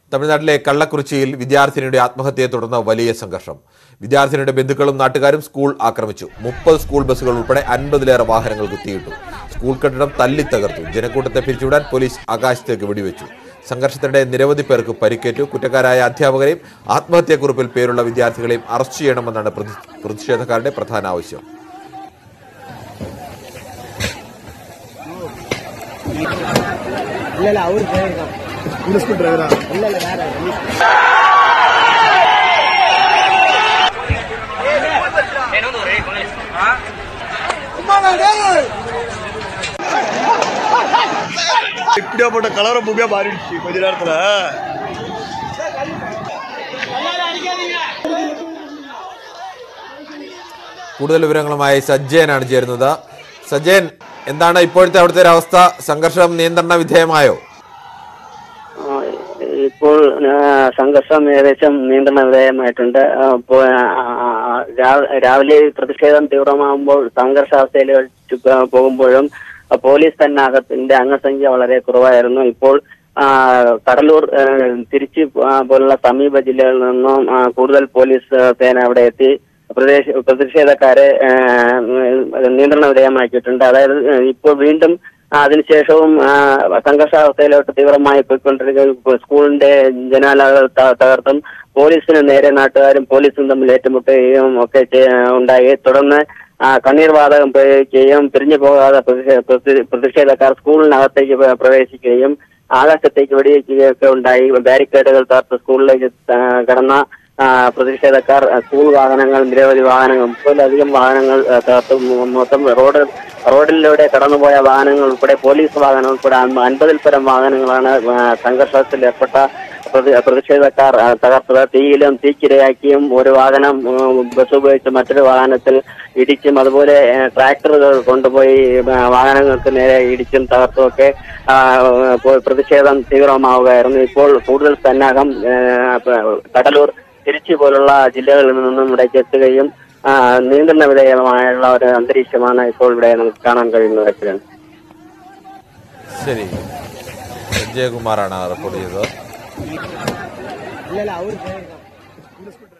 തമിഴ്നാട്ടിലെ കള്ളക്കുറിച്ചിയിൽ വിദ്യാർത്ഥിനിയുടെ ആത്മഹത്യയെ തുടർന്ന് വലിയ സംഘർഷം വിദ്യാർത്ഥിനിയുടെ ബന്ധുക്കളും നാട്ടുകാരും സ്കൂൾ ആക്രമിച്ചു മുപ്പത് സ്കൂൾ ബസ്സുകൾ ഉൾപ്പെടെ അൻപതിലേറെ വാഹനങ്ങൾക്ക് തീയിട്ടു സ്കൂൾ കെട്ടിടം തല്ലി തകർത്തു ജനക്കൂട്ടത്തെ പിരിച്ചുവിടാൻ പോലീസ് ആകാശത്തേക്ക് വെടിവെച്ചു സംഘർഷത്തിനിടെ നിരവധി പേർക്ക് പരിക്കേറ്റു കുറ്റക്കാരായ അധ്യാപകരെയും ആത്മഹത്യാക്കുറിപ്പിൽ പേരുള്ള വിദ്യാർത്ഥികളെയും അറസ്റ്റ് ചെയ്യണമെന്നാണ് പ്രതി- പ്രതിഷേധക്കാരുടെ പ്രധാന ആവശ്യം இல்ல இல்ல அவரு டிரைவர் தான் இந்த ஸ்கூல் டிரைவரா இல்ல இல்ல வேற இப்படியாப்பட்ட கலவரம் பூமியா மாறிடுச்சு கொஞ்ச நேரத்துல കൂടുതൽ വിവരങ്ങളുമായി സജ്ജയനാണ് ചേരുന്നത് സജ്ജയൻ എന്താണ് ഇപ്പോഴത്തെ അവിടുത്തെ ഒരു അവസ്ഥ സംഘർഷം നിയന്ത്രണ വിധേയമായോ ആ, ഇപ്പോൾ ആ, സംഘർഷം ഏകദേശം നിയന്ത്രണ വിധേയമായിട്ടുണ്ട് ആ, ഇപ്പോൾ, ആ, ആ, രാ- രാവിലെ പ്രതിഷേധം തീവ്രമാകുമ്പോൾ സംഘർഷാവസ്ഥയിലേക്ക് പോകുമ്പോഴും ആ, പോലീസ് തന്നെ അകത്തിന്റെ അംഗസംഖ്യ വളരെ കുറവായിരുന്നു ഇപ്പോൾ ആ, കടലൂർ ആ, തിരുച്ചി ആ, പോലുള്ള സമീപ ജില്ലകളിൽ നിന്നും ആ, കൂടുതൽ പോലീസ് ആ, സേന അവിടെ എത്തി പ്രദേശ പ്രതിഷേധക്കാരെ ആ, നിയന്ത്രണ വിധേയമാക്കിയിട്ടുണ്ട് അതായത് ഇപ്പോൾ വീണ്ടും ആ, അതിനുശേഷവും ആ, സംഘർഷാവസ്ഥയിലോട്ട് തീവ്രമായി പോയിക്കൊണ്ടിരിക്കുന്ന സ്കൂളിന്റെ ജനാലകൾ ത- തകർത്തും പോലീസിന് നേരെ നാട്ടുകാരും പോലീസും തമ്മിൽ ഏറ്റുമുട്ടുകയും ഒക്കെ ചെയ്യ- ഉണ്ടായി തുടർന്ന് ആ, കണ്ണീർ വാതകം പ്രയോഗിക്കുകയും പിരിഞ്ഞു പോകാതെ പ്രതിഷേ- പ്രതി- പ്രതിഷേധക്കാർ സ്കൂളിനകത്തേക്ക് പ്ര- പ്രവേശിക്കുകയും ആകാശത്തേക്ക് വെടിവെക്കുകയൊക്കെ ഉണ്ടായി ബാരിക്കേഡുകൾ തകർത്ത് സ്കൂളിലേക്ക് ആ, കടന്ന ആ, പ്രതിഷേധക്കാർ ആ, സ്കൂൾ വാഹനങ്ങൾ നിരവധി വാഹനങ്ങൾ മുപ്പതിലധികം വാഹനങ്ങൾ ആ, തകർത്തു മൊ- മൊത്തം റോഡ് റോഡിലൂടെ കടന്നുപോയ വാഹനങ്ങൾ ഉൾപ്പെടെ പോലീസ് വാഹനം ഉൾപ്പെടെ അൻപ- അൻപതിൽ പരം വാഹനങ്ങളാണ് ആ, സംഘർഷത്തിൽ ഏർപ്പെട്ട പ്രതി- പ്രതിഷേധക്കാർ ആ, തകർത്തത് തീയിലും തീക്കിരയാക്കിയും ഒരു വാഹനം ഉം, ബസ് ഉപയോഗിച്ച് മറ്റൊരു വാഹനത്തിൽ ഇടിച്ചും അതുപോലെ ആ, ട്രാക്ടറുകൾ കൊണ്ടുപോയി ആ, വാഹനങ്ങൾക്ക് നേരെ ഇടിച്ചും തകർത്തുമൊക്കെ ആ, ഇപ്പോൾ പ്രതിഷേധം തീവ്രമാവുകയായിരുന്നു ഇപ്പോൾ കൂടുതൽ സന്നാഹം ആ, കടലൂർ തിരുച്ചി പോലുള്ള ജില്ലകളിൽ നിന്നും ഇവിടേക്ക് എത്തുകയും ആ, നിയന്ത്രണ വിധേയമായുള്ള ഒരു അന്തരീക്ഷമാണ് ഇപ്പോൾ ഇവിടെ നമുക്ക് കാണാൻ കഴിയുന്നത് എപ്പോഴും ശരി സഞ്ജയകുമാറാണ് റിപ്പോർട്ട് ചെയ്തത് இல்ல இல்ல அவரு டிரைவர் தான்